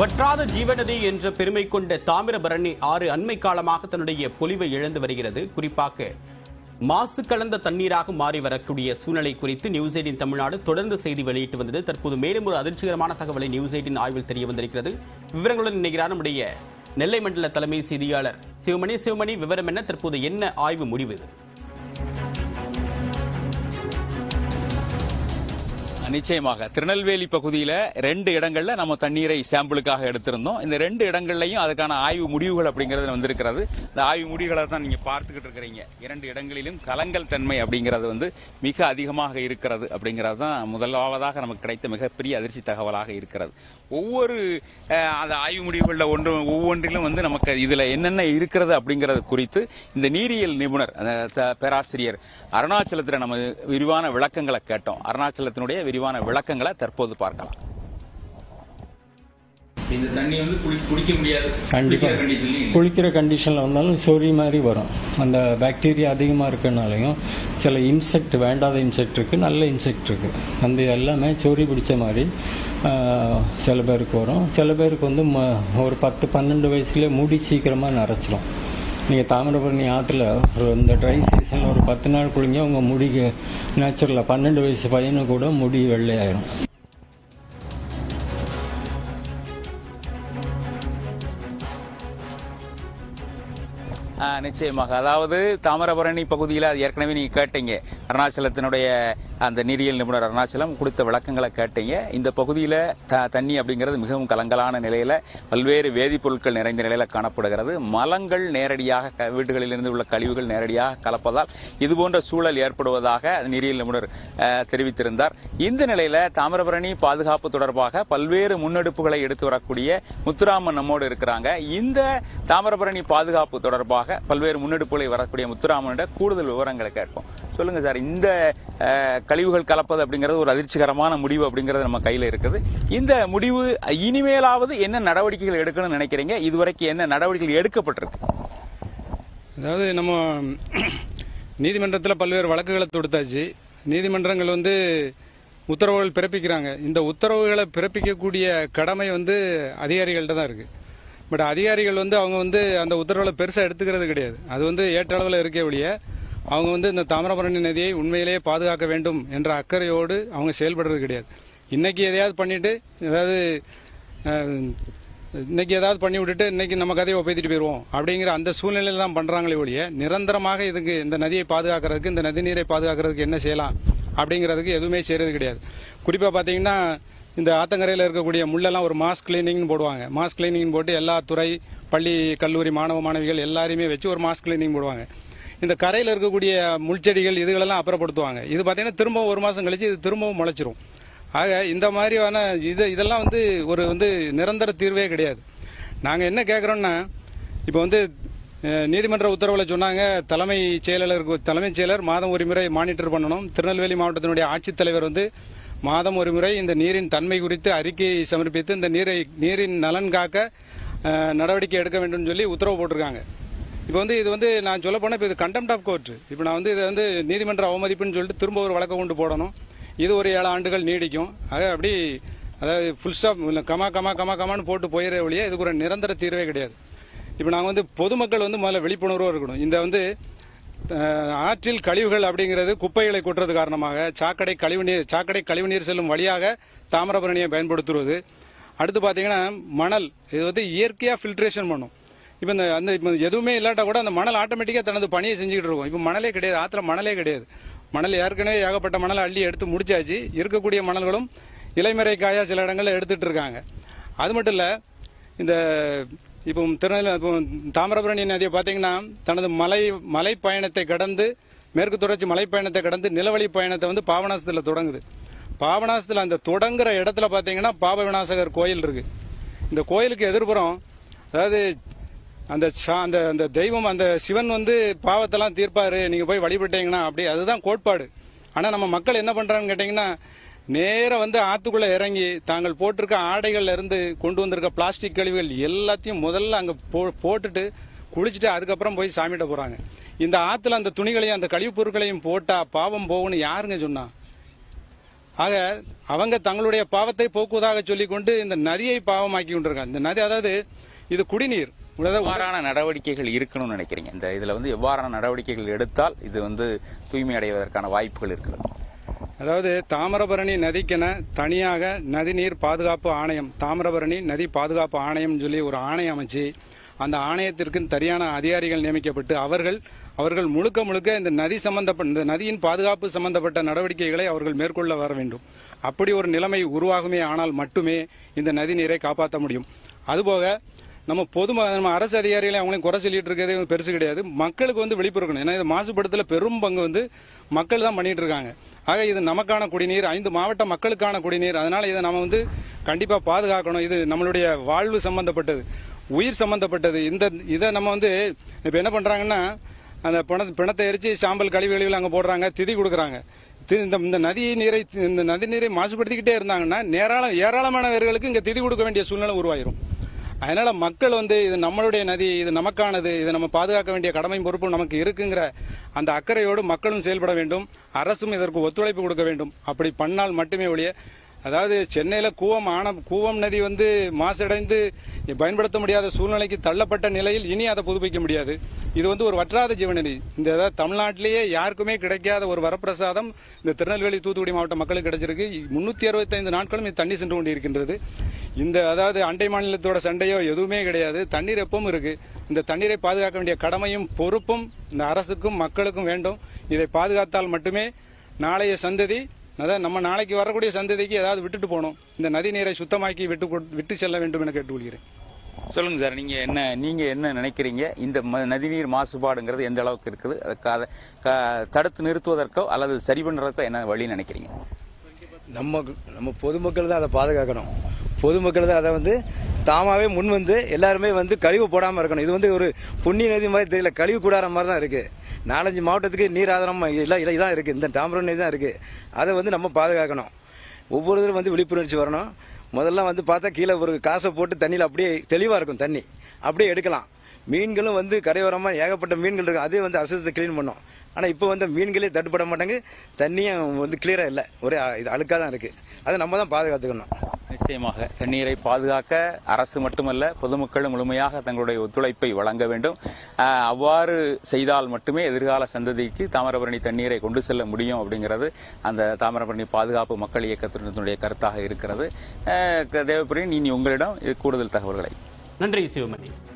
வற்றாத ஜீவநதி என்ற பெருமை கொண்ட தாமிரபரணி ஆறு அண்மை காலமாக தன்னுடைய பொலிவை இழந்து வருகிறது குறிப்பாக மாசு கலந்த தண்ணீராக மாறி வரக்கூடிய சூழ்நிலை குறித்து நியூஸ் எயிட்டின் தமிழ்நாடு தொடர்ந்து செய்தி வெளியிட்டு வந்தது தற்போது மேலும் ஒரு அதிர்ச்சிகரமான தகவலை நியூஸ் எயிட்டின் ஆய்வில் தெரிய வந்திருக்கிறது விவரங்களுடன் இணைகிறார் நம்முடைய நெல்லை மண்டல தலைமை செய்தியாளர் சிவமணி சிவமணி விவரம் என்ன தற்போது என்ன ஆய்வு முடிவு இது நிச்சயமாக திருநெல்வேலி பகுதியில் ரெண்டு இடங்கள்ல நம்ம தண்ணீரை சாம்பிளுக்காக எடுத்திருந்தோம் இந்த ரெண்டு இடங்கள்லையும் அதுக்கான ஆய்வு முடிவுகள் அப்படிங்கிறது வந்திருக்கிறது இந்த ஆய்வு முடிவுகளை தான் நீங்க பார்த்துக்கிட்டு இருக்கிறீங்க இரண்டு இடங்களிலும் கலங்கல் தன்மை அப்படிங்கிறது வந்து மிக அதிகமாக இருக்கிறது அப்படிங்கிறது தான் முதலாவதாக நமக்கு கிடைத்த மிகப்பெரிய அதிர்ச்சி தகவலாக இருக்கிறது ஒவ்வொரு அஹ், அந்த ஆய்வு முடிவுகளில் ஒன்று ஒவ்வொன்றிலும் வந்து நமக்கு இதுல என்னென்ன இருக்கிறது அப்படிங்கிறது குறித்து இந்த நீரியல் நிபுணர் அந்த த- பேராசிரியர் அருணாச்சலத்தில் நம்ம விரிவான விளக்கங்களை கேட்டோம் அருணாச்சலத்தினுடைய விரிவான விளக்கங்களை தற்போது பார்க்கலாம் இந்த தண்ணி வந்து குடிக்க முடியாது கண்டிப்பாக குளிக்கிற கண்டிஷனில் வந்தாலும் சொறி மாதிரி வரும் அந்த பாக்டீரியா அதிகமாக இருக்கனாலையும் சில இன்செக்ட் வேண்டாத இன்செக்ட் இருக்குது நல்ல இன்செக்ட் இருக்குது அந்த எல்லாமே சொறி பிடிச்ச மாதிரி ஆஹ், சில பேருக்கு வரும் சில பேருக்கு வந்து ம ஒரு பத்து பன்னெண்டு வயசுலேயே முடி சீக்கிரமாக நரைச்சிரும் நீங்கள் தாமிரபரணி ஆற்றுல இந்த ட்ரை சீசனில் ஒரு பத்து நாள் குளிங்க உங்கள் முடிக்கு நேச்சுரலாக பன்னெண்டு வயசு பையனு கூட முடி வெள்ளையாயிரும் ஆ, நிச்சயமாக அதாவது தாமிரபரணி பகுதியில் அது ஏற்கனவே நீங்க கேட்டீங்க அருணாச்சலத்தினுடைய அந்த நீரியல் நிபுணர் அருணாச்சலம் கொடுத்த விளக்கங்களை கேட்டீங்க இந்த பகுதியில் த- தண்ணி அப்படிங்கிறது மிகவும் கலங்கலான நிலையில பல்வேறு வேதிப்பொருட்கள் நிறைந்த நிலையில காணப்படுகிறது மலங்கள் நேரடியாக க- வீடுகளிலிருந்து உள்ள கழிவுகள் நேரடியாக கலப்பதால் இது போன்ற சூழல் ஏற்படுவதாக நீரியல் நிபுணர் ஆ, தெரிவித்திருந்தார் இந்த நிலையில தாமிரபரணி பாதுகாப்பு தொடர்பாக பல்வேறு முன்னெடுப்புகளை எடுத்து வரக்கூடிய முத்துராமன் நம்மோடு இருக்கிறாங்க இந்த தாமிரபரணி பாதுகாப்பு தொடர்பாக பல்வேறு முன்னெடுப்புகளை வரக்கூடிய முத்துராமனிட கூடுதல் விவரங்களை கேட்போம் சொல்லுங்க சார் இந்த அஹ், கழிவுகள் கலப்பது அப்படிங்கிறது ஒரு அதிர்ச்சிகரமான முடிவு அப்படிங்கிறது நம்ம கையில இருக்குது இந்த முடிவு இனிமேலாவது என்ன நடவடிக்கைகள் எடுக்கணும்னு நினைக்கிறீங்க இதுவரைக்கும் என்ன நடவடிக்கைகள் எடுக்கப்பட்டிருக்கு அதாவது நம்ம நீதிமன்றத்தில் பல்வேறு வழக்குகளை தொடுத்தாச்சு நீதிமன்றங்கள் வந்து உத்தரவுகள் பிறப்பிக்கிறாங்க இந்த உத்தரவுகளை பிறப்பிக்கக்கூடிய கடமை வந்து அதிகாரிகள்ட்ட தான் இருக்கு பட் அதிகாரிகள் வந்து அவங்க வந்து அந்த உத்தரவுகளை பெருசாக எடுத்துக்கிறது கிடையாது அது வந்து ஏற்ற அளவில் இருக்கே ஒழிய அவங்க வந்து இந்த தாமிரபரணி நதியை உண்மையிலேயே பாதுகாக்க வேண்டும் என்ற அக்கறையோடு அவங்க செயல்படுறது கிடையாது இன்னைக்கு எதையாவது பண்ணிட்டு ஏதாவது அஹ், இன்னைக்கு ஏதாவது பண்ணி விட்டுட்டு இன்னைக்கு நம்ம கதையை ஒப்பேத்திட்டு போயிடுவோம் அப்படிங்கிற அந்த சூழ்நிலையில தான் பண்றாங்களே ஒழிய நிரந்தரமாக இதுக்கு இந்த நதியை பாதுகாக்கிறதுக்கு இந்த நதி நீரை பாதுகாக்கிறதுக்கு என்ன செய்யலாம் அப்படிங்கிறதுக்கு எதுவுமே செய்யறது கிடையாது குறிப்பா பாத்தீங்கன்னா இந்த ஆத்தங்கரையில் இருக்கக்கூடிய முள்ளெல்லாம் ஒரு மாஸ் கிளீனிங்னு போடுவாங்க மாஸ் கிளீனிங் போட்டு எல்லா துறை பள்ளி கல்லூரி மாணவ மாணவிகள் எல்லாரையுமே வச்சு ஒரு மாஸ் கிளீனிங் போடுவாங்க இந்த கரையில் இருக்கக்கூடிய முள்செடிகள் இதுகளெல்லாம் அப்புறப்படுத்துவாங்க இது பார்த்தீங்கன்னா திரும்ப ஒரு மாதம் கழிச்சு இது திரும்பவும் முளைச்சிரும் ஆக இந்த மாதிரியான இது இதெல்லாம் வந்து ஒரு வந்து நிரந்தர தீர்வே கிடையாது நாங்கள் என்ன கேட்குறோன்னா இப்போ வந்து அஹ், நீதிமன்ற உத்தரவில் சொன்னாங்க தலைமை செயலாளருக்கு தலைமைச் செயலர் மாதம் ஒரு முறை மானிட்டர் பண்ணணும் திருநெல்வேலி மாவட்டத்தினுடைய ஆட்சித்தலைவர் வந்து மாதம் ஒரு முறை இந்த நீரின் தன்மை குறித்து அறிக்கையை சமர்ப்பித்து இந்த நீரை நீரின் நலன் காக்க அஹ், நடவடிக்கை எடுக்க வேண்டும் சொல்லி உத்தரவு போட்டிருக்காங்க இப்போ வந்து இது வந்து நான் சொல்ல போனால் இப்போ இது கண்டெம்ட் ஆஃப் கோர்ட் இப்போ நான் வந்து இதை வந்து நீதிமன்ற அவமதிப்புன்னு சொல்லிட்டு திரும்ப ஒரு வழக்கை கொண்டு போடணும் இது ஒரு ஏழு ஆண்டுகள் நீடிக்கும் ஆக அப்படி அதாவது full stop comma comma comma கமான்னு போட்டு போயிட ஒழிய இதுக்கு ஒரு நிரந்தர தீர்வே கிடையாது இப்போ நாங்கள் வந்து பொதுமக்கள் வந்து முதல்ல விழிப்புணர்வாக இருக்கணும் இந்த வந்து அஹ், ஆற்றில் கழிவுகள் அப்படிங்கிறது குப்பைகளை கொட்டுறது காரணமாக சாக்கடை கழிவுநீர் சாக்கடை கழிவுநீர் செல்லும் வழியாக தாமிரபரணியை பயன்படுத்துவது அடுத்து பார்த்தீங்கன்னா மணல் இது வந்து இயற்கையாக ஃபில்ட்ரேஷன் பண்ணும் இப்போ இந்த அந்த இப்போ எதுவுமே இல்லாட்டா கூட அந்த மணல் ஆட்டோமேட்டிக்காக தனது பணியை செஞ்சுக்கிட்டு இருக்கும் இப்போ மணலே கிடையாது ஆற்றுல மணலே கிடையாது மணல் ஏற்கனவே ஏகப்பட்ட மணலை அள்ளி எடுத்து முடிச்சாச்சு இருக்கக்கூடிய மணல்களும் இலைமறை காயா சில இடங்களில் எடுத்துட்டு இருக்காங்க அது மட்டும் இல்லை இந்த இப்போ திருநெல்வேலி இப்போ தாமிரபரணி நதியை பார்த்தீங்கன்னா தனது மலை மலை பயணத்தை கடந்து மேற்கு தொடர்ச்சி மலை பயணத்தை கடந்து நிலவழி பயணத்தை வந்து பாபநாசத்தில் தொடங்குது பாபநாசத்தில் அந்த தொடங்குற இடத்துல பார்த்தீங்கன்னா பாப விநாசகர் கோயில் இருக்கு இந்த கோயிலுக்கு எதிர்ப்புறம் அதாவது அந்த சா- அந்த அந்த தெய்வம் அந்த சிவன் வந்து பாவத்தெல்லாம் தீர்ப்பாரு நீங்க போய் வழிபட்டீங்கன்னா அப்படி அதுதான் கோட்பாடு ஆனா நம்ம மக்கள் என்ன பண்றாங்கன்னு கேட்டீங்கன்னா நேரா வந்து ஆத்துக்குள்ள இறங்கி தாங்கள் போட்டிருக்க ஆடைகள்ல இருந்து கொண்டு வந்திருக்க பிளாஸ்டிக் கழிவுகள் எல்லாத்தையும் முதல்ல அங்க போ- போட்டுட்டு குளிச்சுட்டு அதுக்கப்புறம் போய் சாமிகிட்ட போறாங்க இந்த ஆத்துல அந்த துணிகளையும் அந்த கழிவுப் பொருட்களையும் போட்டா பாவம் போகும்னு யாருங்க சொன்னா ஆக அவங்க தங்களுடைய பாவத்தை போக்குவதாக சொல்லிக்கொண்டு இந்த நதியை பாவமாக்கி கொண்டிருக்காங்க இந்த நதி அதாவது இது குடிநீர் அதாவது எவ்வாறான நடவடிக்கைகள் இருக்கணும்னு நினைக்கிறீங்க இந்த இதுல வந்து எவ்வாறான நடவடிக்கைகள் எடுத்தால் இது வந்து தூய்மை அடைவதற்கான வாய்ப்புகள் இருக்கிறது அதாவது தாமிரபரணி நதிக்கென தனியாக நதிநீர் பாதுகாப்பு ஆணையம் தாமிரபரணி நதி பாதுகாப்பு ஆணையம் சொல்லி ஒரு ஆணையம் அமைச்சு அந்த ஆணையத்திற்கு சரியான அதிகாரிகள் நியமிக்கப்பட்டு அவர்கள் அவர்கள் முழுக்க முழுக்க இந்த நதி சம்பந்தப்பட்ட இந்த நதியின் பாதுகாப்பு சம்பந்தப்பட்ட நடவடிக்கைகளை அவர்கள் மேற்கொள்ள வர வேண்டும் அப்படி ஒரு நிலைமை உருவாகுமே ஆனால் மட்டுமே இந்த நதி நீரை காப்பாற்ற முடியும் அதுபோக நம்ம பொது நம்ம அரசு அதிகாரிகளை அவங்களையும் குறை சொல்லிட்டு இருக்கிறதே பெருசு கிடையாது மக்களுக்கு வந்து விழிப்புறுக்கணும் ஏன்னா இது மாசுபடுத்தல பெரும் பங்கு வந்து மக்கள் தான் பண்ணிட்டு இருக்காங்க ஆக இது நமக்கான குடிநீர் ஐந்து மாவட்ட மக்களுக்கான குடிநீர் அதனால இதை நம்ம வந்து கண்டிப்பா பாதுகாக்கணும் இது நம்மளுடைய வாழ்வு சம்பந்தப்பட்டது உயிர் சம்பந்தப்பட்டது இந்த இதை நம்ம வந்து இப்ப என்ன பண்றாங்கன்னா அந்த பிண பிணத்தை எரிச்சு சாம்பல் கழிவு கழிவுல அங்க போடுறாங்க திதி கொடுக்குறாங்க தி- இந்த இந்த நதி நீரை இந்த நதி நீரை மாசுபடுத்திக்கிட்டே இருந்தாங்கன்னா நேராளம் ஏராளமானவர்களுக்கு இங்க திதி கொடுக்க வேண்டிய சூழ்நிலை உருவாயிரும் அதனால மக்கள் வந்து இது நம்மளுடைய நதி இது நமக்கானது இதை நம்ம பாதுகாக்க வேண்டிய கடமை பொறுப்பு நமக்கு இருக்குங்கிற அந்த அக்கறையோடு மக்களும் செயல்பட வேண்டும் அரசும் இதற்கு ஒத்துழைப்பு கொடுக்க வேண்டும் அப்படி பண்ணால் மட்டுமே ஒழிய அதாவது சென்னையில கூவம் ஆன கூவம் நதி வந்து மாசடைந்து பயன்படுத்த முடியாத சூழ்நிலைக்கு தள்ளப்பட்ட நிலையில் இனி அதை புதுப்பிக்க முடியாது இது வந்து ஒரு வற்றாத ஜீவநதி இந்த அதாவது தமிழ்நாட்டிலேயே யாருக்குமே கிடைக்காத ஒரு வரப்பிரசாதம் இந்த திருநெல்வேலி தூத்துக்குடி மாவட்ட மக்களுக்கு கிடைச்சிருக்கு முன்னூத்தி அறுபத்தைந்து நாட்களும் இது தண்ணி சென்று கொண்டிருக்கின்றது இந்த அதாவது அண்டை மாநிலத்தோட சண்டையோ எதுவுமே கிடையாது தண்ணீர் எப்பவும் இருக்கு இந்த தண்ணீரை பாதுகாக்க வேண்டிய கடமையும் பொறுப்பும் இந்த அரசுக்கும் மக்களுக்கும் வேண்டும் இதை பாதுகாத்தால் மட்டுமே நாளைய சந்ததி அதாவது நம்ம நாளைக்கு வரக்கூடிய சந்ததிக்கு ஏதாவது விட்டுட்டு போகணும் இந்த நதி நீரை சுத்தமாக்கி விட்டு கொடு- விட்டு செல்ல வேண்டும் என கேட்டுக்கொள்கிறேன் சொல்லுங்க சார் நீங்க என்ன நீங்க என்ன நினைக்கிறீங்க இந்த ம- நதிநீர் மாசுபாடுங்கிறது எந்த அளவுக்கு இருக்குது அதுக்கு அதை க- தடுத்து நிறுத்துவதற்கோ அல்லது சரி பண்றதுக்கோ என்ன வழி நினைக்கிறீங்க நம்ம நம்ம பொதுமக்கள் தான் அதை பாதுகாக்கணும் பொதுமக்கள் தான் அதை வந்து தாமாவே முன் வந்து எல்லாருமே வந்து கழிவு போடாம இருக்கணும் இது வந்து ஒரு புண்ணிய நதி மாதிரி தெரியல கழிவு கூடார மாதிரி தான் இருக்கு நாலஞ்சு மாவட்டத்துக்கு நீர் ஆதாரம் இல்லை இல்லை இதான் இருக்கு இந்த தாமிரம் நதி தான் இருக்கு அதை வந்து நம்ம பாதுகாக்கணும் ஒவ்வொருத்தரும் வந்து விழிப்புணர்ச்சி வரணும் முதல்ல வந்து பார்த்தா கீழே ஒரு காசை போட்டு தண்ணியில் அப்படியே தெளிவா இருக்கும் தண்ணி அப்படியே எடுக்கலாம் மீன்களும் வந்து கரையோரமா ஏகப்பட்ட மீன்கள் இருக்கு அதே வந்து அசுத்தத்தை க்ளீன் பண்ணும் ஆனா இப்போ வந்து மீன்களே தட்டுப்பட மாட்டாங்க தண்ணியும் வந்து கிளியரா இல்லை ஒரே அ- இது அழுக்கா தான் இருக்கு அதை நம்ம தான் பாதுகாத்துக்கணும் நிச்சயமாக தண்ணீரை பாதுகாக்க அரசு மட்டுமல்ல பொதுமக்களும் முழுமையாக தங்களுடைய ஒத்துழைப்பை வழங்க வேண்டும் ஆஹ், அவ்வாறு செய்தால் மட்டுமே எதிர்கால சந்ததிக்கு தாமிரபரணி தண்ணீரை கொண்டு செல்ல முடியும் அப்படிங்கிறது அந்த தாமிரபரணி பாதுகாப்பு மக்கள் இயக்கத்தினுடைய கருத்தாக இருக்கிறது ஆஹ், தேவப்பிரியன் இனி உங்களிடம் இது கூடுதல் தகவல்களை நன்றி சிவமணி